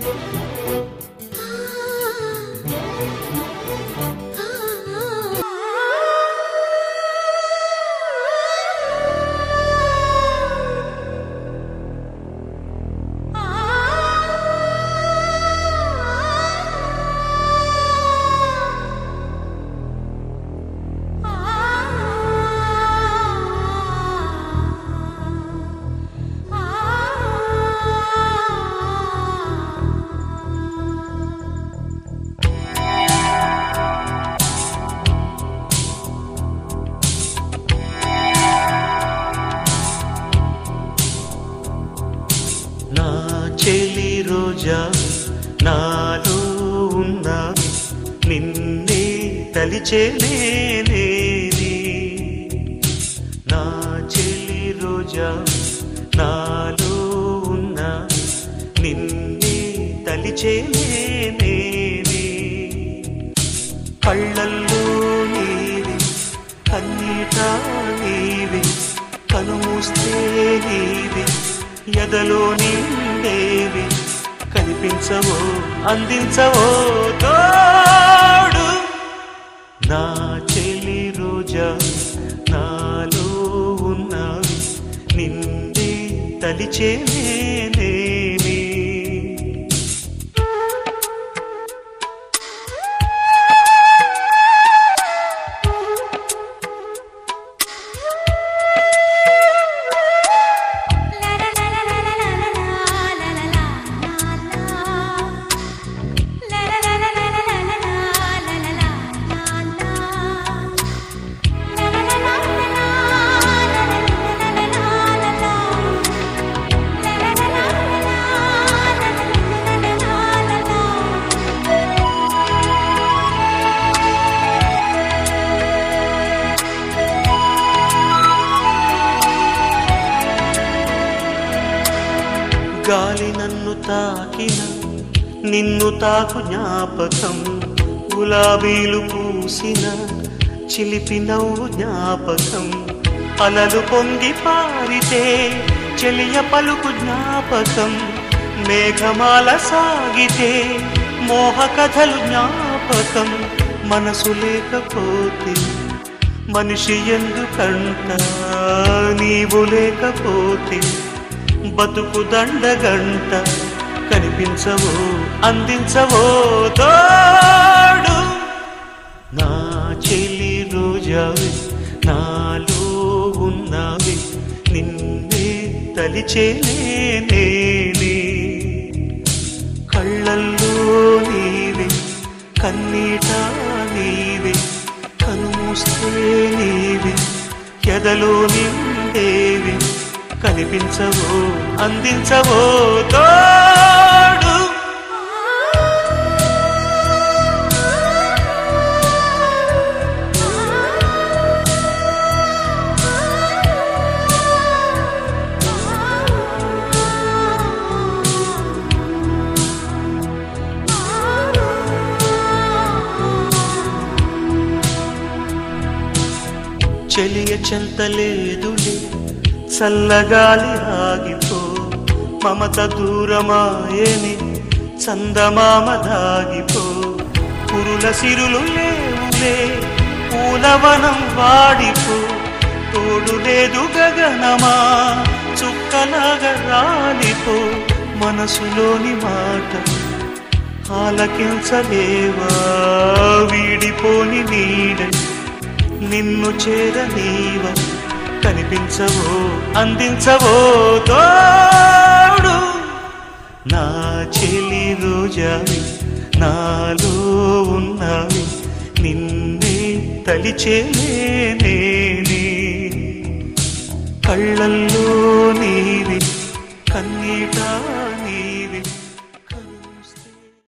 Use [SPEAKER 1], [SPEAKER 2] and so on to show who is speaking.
[SPEAKER 1] నా చెలి రోజా నాలో ఉన్నవి నిన్నే తలిచేనేది నా చెలి రోజా నాలో ఉన్న నిన్నే తలిచేనేది కళ్ళల్లో నీవి కన్నీట నీవి కనుమూస్తే నీవి ఎదలో నిండేవి కనిపించవో అందించవో తోడు నా చెలి రోజా నాలో ఉన్నవి నిండి తలిచేనేమి గాలి నన్ను తాకిన నిన్ను తాకు జ్ఞాపకం గులాబీలు పూసిన చిలిపి నవ్వు జ్ఞాపకం అలలు పొంగి పారితే చెలియ పలుకు జ్ఞాపకం మేఘమాల సాగితే మోహ కథలు జ్ఞాపకం మనసు లేకపోతే మనిషి ఎందుకంట నీవు లేకపోతే బతుకు దండగంట కనిపించవో అందించవో తోడు నా చెలి రోజావి నాలో ఉన్నవి నిన్నే తలిచేనే కళ్ళల్లో నీవి కన్నీట నీవి కనుమూస్తే నీవి ఎదలో నిండేవి కనిపించవో అందించవో తోడు చెలియ చెంతలేదులే చల్లగాలి ఆగిపో మమత దూరమాయని చందమామ దాగిపో కురుల సిరులు లేవులే పూలవనం వాడిపో తోడు లేదు గగనమా చుక్కలాగా రాలిపో మనసులోని మాట ఆలకించలేవా వీడిపోని నీడై నిన్ను చేరనీవ కనిపించవో అందించవో తోడు నా చెలి రోజావి నాలో ఉన్నవి నిన్నే తలిచేనే కళ్ళల్లో నీవి కన్నీట